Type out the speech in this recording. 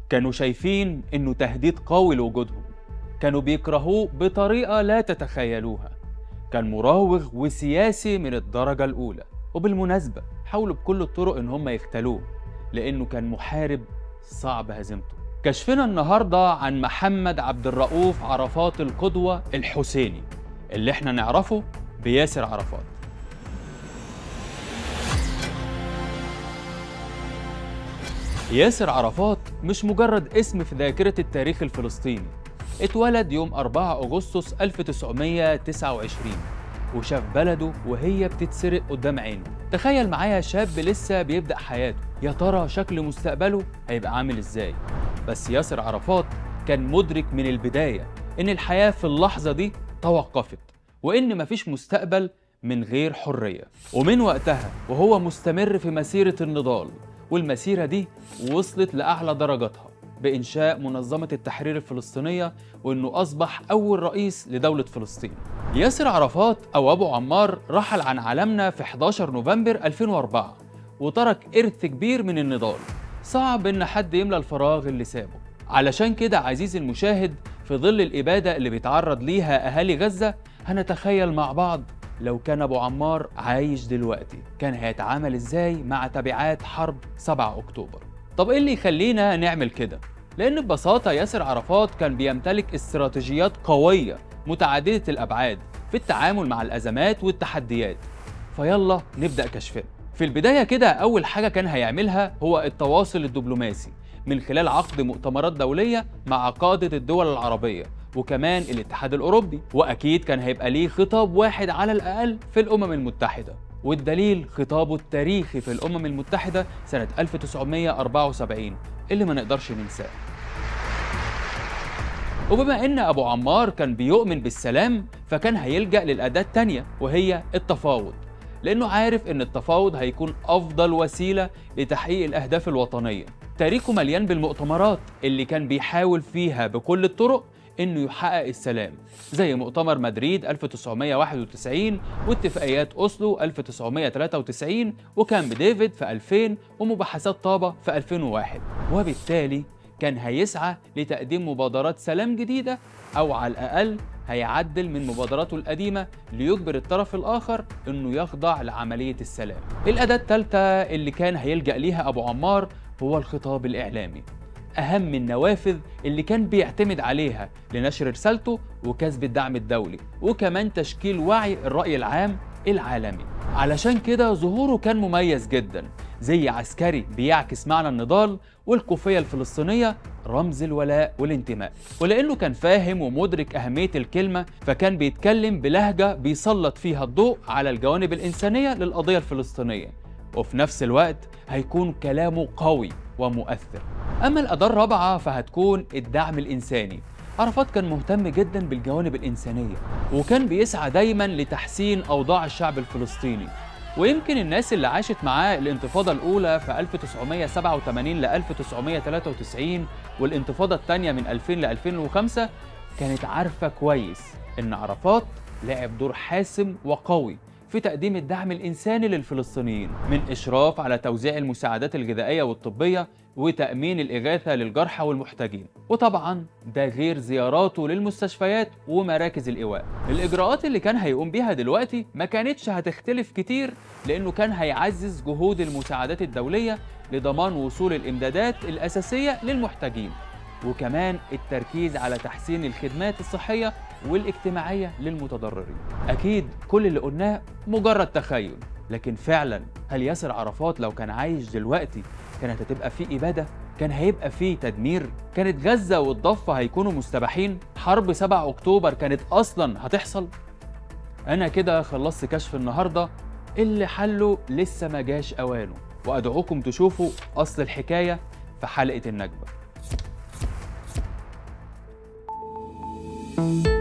كانوا شايفين إنه تهديد قوي لوجودهم كانوا بيكرهوه بطريقة لا تتخيلوها كان مراوغ وسياسي من الدرجة الأولى وبالمناسبة حاولوا بكل الطرق إن هم يختلوه لأنه كان محارب صعب هزيمته كشفنا النهاردة عن محمد عبد الرؤوف عرفات القدوة الحسيني اللي احنا نعرفه بياسر عرفات ياسر عرفات مش مجرد اسم في ذاكرة التاريخ الفلسطيني اتولد يوم 4 أغسطس 1929 وشاف بلده وهي بتتسرق قدام عينه تخيل معايا شاب لسه بيبدأ حياته يا ترى شكل مستقبله هيبقى عامل ازاي بس ياسر عرفات كان مدرك من البداية إن الحياة في اللحظة دي توقفت وإن مفيش مستقبل من غير حرية ومن وقتها وهو مستمر في مسيرة النضال والمسيرة دي وصلت لأعلى درجاتها بإنشاء منظمة التحرير الفلسطينية وإنه أصبح أول رئيس لدولة فلسطين ياسر عرفات أو أبو عمار رحل عن عالمنا في 11 نوفمبر 2004 وترك إرث كبير من النضال صعب إن حد يملى الفراغ اللي سابه علشان كده عزيزي المشاهد في ظل الإبادة اللي بيتعرض ليها أهالي غزة هنتخيل مع بعض لو كان أبو عمار عايش دلوقتي كان هيتعامل إزاي مع تبعات حرب 7 أكتوبر طب إيه اللي يخلينا نعمل كده؟ لأن ببساطة ياسر عرفات كان بيمتلك استراتيجيات قوية متعددة الأبعاد في التعامل مع الأزمات والتحديات فيلا نبدأ كشفنا في البداية كده أول حاجة كان هيعملها هو التواصل الدبلوماسي من خلال عقد مؤتمرات دولية مع قادة الدول العربية وكمان الاتحاد الأوروبي وأكيد كان هيبقى ليه خطاب واحد على الأقل في الأمم المتحدة والدليل خطابه التاريخي في الأمم المتحدة سنة 1974 اللي ما نقدرش ننساه وبما ان ابو عمار كان بيؤمن بالسلام فكان هيلجا للاداه الثانيه وهي التفاوض لانه عارف ان التفاوض هيكون افضل وسيله لتحقيق الاهداف الوطنيه تاريخه مليان بالمؤتمرات اللي كان بيحاول فيها بكل الطرق انه يحقق السلام زي مؤتمر مدريد 1991 واتفاقيات اوسلو 1993 وكامب ديفيد في 2000 ومباحثات طابة في 2001 وبالتالي كان هيسعى لتقديم مبادرات سلام جديدة أو على الأقل هيعدل من مبادراته القديمة ليجبر الطرف الآخر إنه يخضع لعملية السلام. الأداة الثالثة اللي كان هيلجأ ليها أبو عمار هو الخطاب الإعلامي. أهم النوافذ اللي كان بيعتمد عليها لنشر رسالته وكسب الدعم الدولي وكمان تشكيل وعي الرأي العام العالمي علشان كده ظهوره كان مميز جدا زي عسكري بيعكس معنى النضال والكوفية الفلسطينية رمز الولاء والانتماء ولأنه كان فاهم ومدرك أهمية الكلمة فكان بيتكلم بلهجة بيسلط فيها الضوء على الجوانب الإنسانية للقضية الفلسطينية وفي نفس الوقت هيكون كلامه قوي ومؤثر أما الأداة الرابعة فهتكون الدعم الإنساني عرفات كان مهتم جدا بالجوانب الإنسانية وكان بيسعى دايما لتحسين أوضاع الشعب الفلسطيني ويمكن الناس اللي عاشت معاه الانتفاضة الأولى في 1987 ل 1993 والانتفاضة الثانية من 2000 ل 2005 كانت عارفة كويس إن عرفات لعب دور حاسم وقوي في تقديم الدعم الإنساني للفلسطينيين من إشراف على توزيع المساعدات الغذائية والطبية وتأمين الإغاثة للجرحى والمحتاجين وطبعا ده غير زياراته للمستشفيات ومراكز الإيواء الإجراءات اللي كان هيقوم بيها دلوقتي ما كانتش هتختلف كتير لأنه كان هيعزز جهود المساعدات الدولية لضمان وصول الإمدادات الأساسية للمحتاجين وكمان التركيز على تحسين الخدمات الصحية والاجتماعية للمتضررين أكيد كل اللي قلناه مجرد تخيل لكن فعلا هل ياسر عرفات لو كان عايش دلوقتي كانت هتبقى فيه إبادة؟ كان هيبقى فيه تدمير؟ كانت غزة والضفة هيكونوا مستباحين؟ حرب 7 أكتوبر كانت أصلا هتحصل؟ أنا كده خلصت كشف النهاردة اللي حله لسه ما جاش أوانه وأدعوكم تشوفوا أصل الحكاية في حلقة النكبة